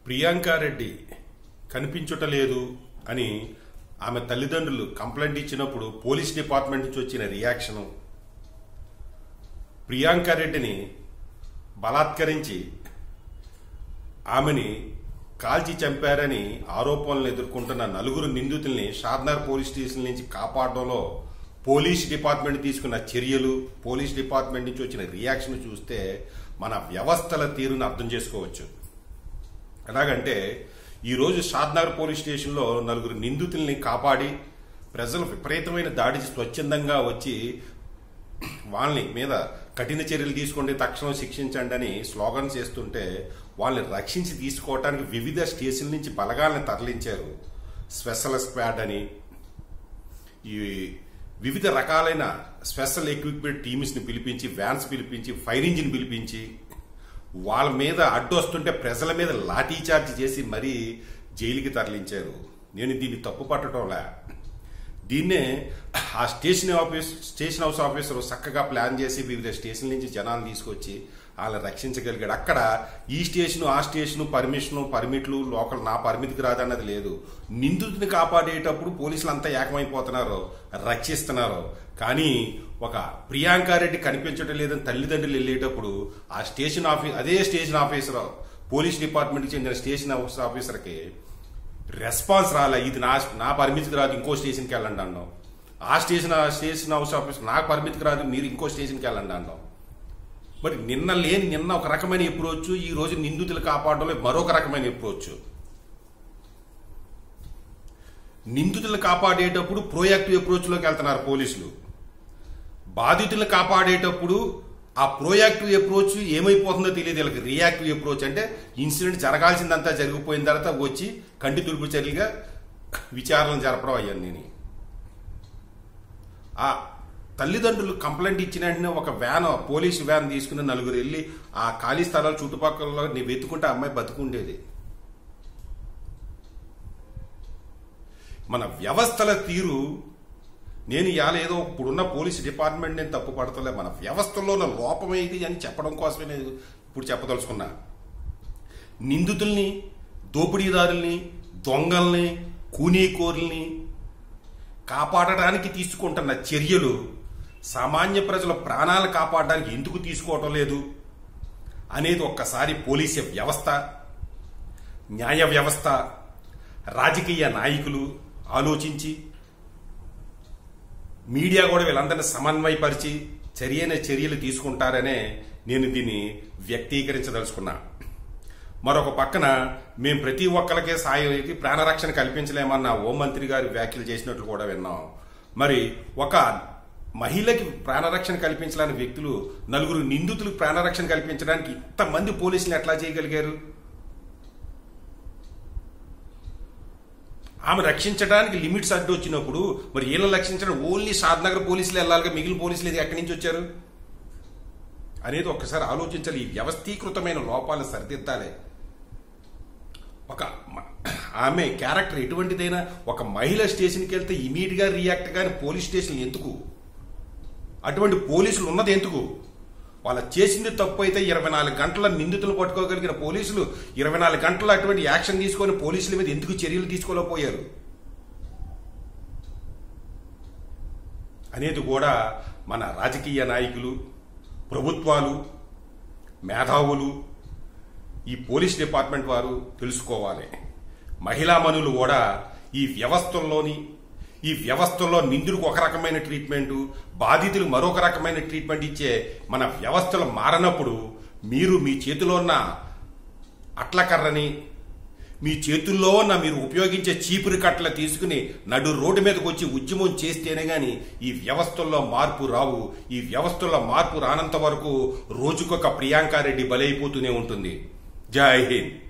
ప్రియాంకారెడ్డి కనిపించుటలేదు అని ఆమె తల్లిదండ్రులు కంప్లైంట్ ఇచ్చినప్పుడు పోలీస్ డిపార్ట్మెంట్ నుంచి వచ్చిన రియాక్షను ప్రియాంకారెడ్డిని బలాత్కరించి ఆమెని కాల్చి చంపారని ఆరోపణలు ఎదుర్కొంటున్న నలుగురు నిందితుల్ని షాద్నగర్ పోలీస్ స్టేషన్ నుంచి కాపాడడంలో పోలీస్ డిపార్ట్మెంట్ తీసుకున్న చర్యలు పోలీస్ డిపార్ట్మెంట్ నుంచి వచ్చిన రియాక్షన్ చూస్తే మన వ్యవస్థల తీరును అర్థం చేసుకోవచ్చు ఎలాగంటే ఈరోజు షాద్నగర్ పోలీస్ స్టేషన్లో నలుగురు నిందితుల్ని కాపాడి ప్రజలు విపరీతమైన దాడి స్వచ్ఛందంగా వచ్చి వాళ్ళని మీద కఠిన చర్యలు తీసుకోండి తక్షణం శిక్షించండి అని స్లోగన్ చేస్తుంటే వాళ్ళని రక్షించి తీసుకోవటానికి వివిధ స్టేషన్ల నుంచి బలగాల్ని తరలించారు స్పెషల్ స్క్వాడ్ అని ఈ వివిధ రకాలైన స్పెషల్ ఎక్విప్మెంట్ టీమ్స్ని పిలిపించి వ్యాన్స్ పిలిపించి ఫైర్ ఇంజిన్ పిలిపించి వాళ్ళ మీద అడ్డొస్తుంటే ప్రజల మీద లాఠీ చార్జ్ చేసి మరీ జైలుకి తరలించారు నేను దీన్ని తప్పు పట్టడంలే దీన్నే ఆ station office station house officer చక్కగా ప్లాన్ చేసి వివిధ స్టేషన్ నుంచి జనాలు తీసుకొచ్చి వాళ్ళని రక్షించగలిగాడు అక్కడ ఈ స్టేషన్ ఆ స్టేషన్ పర్మిషన్ పర్మిట్లు లోకల్ నా పరిమితికి రాదన్నది లేదు నిందితుడిని కాపాడేటప్పుడు పోలీసులు అంతా ఏకమైపోతున్నారు రక్షిస్తున్నారు కానీ ఒక ప్రియాంకారెడ్డి కనిపించడం లేదని తల్లిదండ్రులు వెళ్ళేటప్పుడు ఆ స్టేషన్ ఆఫీస్ అదే స్టేషన్ ఆఫీసర్ పోలీస్ డిపార్ట్మెంట్కి చెందిన స్టేషన్ హౌస్ ఆఫీసర్కి రెస్పాన్స్ రాలే ఇది నా నా పరిమితికి రాదు ఇంకో స్టేషన్కి వెళ్ళండి అన్నాం ఆ స్టేషన్ ఆ స్టేషన్ హౌస్ ఆఫీస్ నాకు పరిమితికి రాదు మీరు ఇంకో స్టేషన్కి వెళ్ళండి అన్నాం మరి నిన్న లేని నిన్న ఒక రకమైన ఎప్రోచ్ ఈ రోజు నిందితులు కాపాడడంలో మరొక రకమైన ఎప్రోచ్ నిందితులు కాపాడేటప్పుడు ప్రోయాక్టివ్ అప్రోచ్లోకి వెళ్తున్నారు పోలీసులు బాధితులను కాపాడేటప్పుడు ఆ ప్రోయాక్టివ్ అప్రోచ్ ఏమైపోతుందో తెలియదు వీళ్ళకి రియాక్టివ్ అప్రోచ్ అంటే ఇన్సిడెంట్ జరగాల్సిందంతా జరిగిపోయిన తర్వాత వచ్చి కంటి తుడుపు చర్యలుగా విచారణ జరపడం అయ్యింది ఆ తల్లిదండ్రులు కంప్లైంట్ ఇచ్చిన వెంటనే ఒక వ్యాన్ పోలీసు వ్యాన్ తీసుకుని నలుగురు వెళ్ళి ఆ ఖాళీ స్థలాలు చుట్టుపక్కల నీ వెతుకుంటే అమ్మాయి బతుకుండేది మన వ్యవస్థల తీరు నేను ఇవాళ ఏదో ఇప్పుడున్న పోలీస్ డిపార్ట్మెంట్ నేను తప్పు పడతలే మన వ్యవస్థలో ఉన్న లోపం ఏది అని చెప్పడం కోసమే నేను ఇప్పుడు చెప్పదలుచుకున్నా నిందితుల్ని దోపిడీదారుల్ని దొంగల్ని కూనీకోరుల్ని కాపాడడానికి తీసుకుంటున్న చర్యలు సామాన్య ప్రజల ప్రాణాలు కాపాడడానికి ఎందుకు తీసుకోవటం లేదు అనేది ఒక్కసారి పోలీసు వ్యవస్థ న్యాయ వ్యవస్థ రాజకీయ నాయకులు ఆలోచించి మీడియా కూడా వీళ్ళందరినీ సమన్వయపరిచి చర్యైన చర్యలు తీసుకుంటారనే నేను దీన్ని వ్యక్తీకరించదలుచుకున్నా మరొక పక్కన మేము ప్రతి ఒక్కరికే సాయం ప్రాణరక్షణ కల్పించలేమన్న హోంమంత్రి గారు వ్యాఖ్యలు చేసినట్లు కూడా విన్నాం మరి ఒక మహిళకి ప్రాణరక్షణ కల్పించలేని వ్యక్తులు నలుగురు నిందితులకు ప్రాణరక్షణ కల్పించడానికి ఇంతమంది పోలీసులు ఎట్లా చేయగలిగారు ఆమె రక్షించడానికి లిమిట్స్ అడ్డు వచ్చినప్పుడు మరి వీళ్ళని రక్షించడం ఓన్లీ షాద్నగర్ పోలీసులు వెళ్ళాలిగా మిగిలిన పోలీసులు ఇది ఎక్కడి నుంచి వచ్చారు అనేది ఒక్కసారి ఆలోచించాలి ఈ వ్యవస్థీకృతమైన లోపాలు సరిదిద్దాలి ఒక మ- ఆమె క్యారెక్టర్ ఎటువంటిదైనా ఒక మహిళ స్టేషన్కి వెళ్తే ఇమీడియట్ గా రియాక్ట్ కానీ పోలీస్ స్టేషన్ ఎందుకు అటువంటి పోలీసులు ఉన్నది ఎందుకు వాళ్ళ చేసింది తప్పు అయితే ఇరవై నాలుగు గంటల నిందితులు పట్టుకోగలిగిన పోలీసులు ఇరవై నాలుగు గంటల అటువంటి యాక్షన్ తీసుకొని పోలీసుల మీద ఎందుకు చర్యలు తీసుకోలేకపోయారు అనేది కూడా మన రాజకీయ నాయకులు ప్రభుత్వాలు మేధావులు ఈ పోలీస్ డిపార్ట్మెంట్ వారు తెలుసుకోవాలి మహిళా మనులు కూడా ఈ వ్యవస్థల్లోని ఈ వ్యవస్థలో నిందులకు ఒక రకమైన ట్రీట్మెంట్ బాధితులు మరొక రకమైన ట్రీట్మెంట్ ఇచ్చే మన వ్యవస్థలు మారనప్పుడు మీరు మీ చేతిలో ఉన్న అట్లకర్రని మీ చేతుల్లో ఉన్న మీరు ఉపయోగించే చీపురు కట్టలు తీసుకుని నడు రోడ్డు మీదకి వచ్చి ఉద్యమం చేస్తేనే గాని ఈ వ్యవస్థల్లో మార్పు రావు ఈ వ్యవస్థల్లో మార్పు రానంత వరకు రోజుకొక ప్రియాంకారెడ్డి బలైపోతూనే ఉంటుంది జై హింద్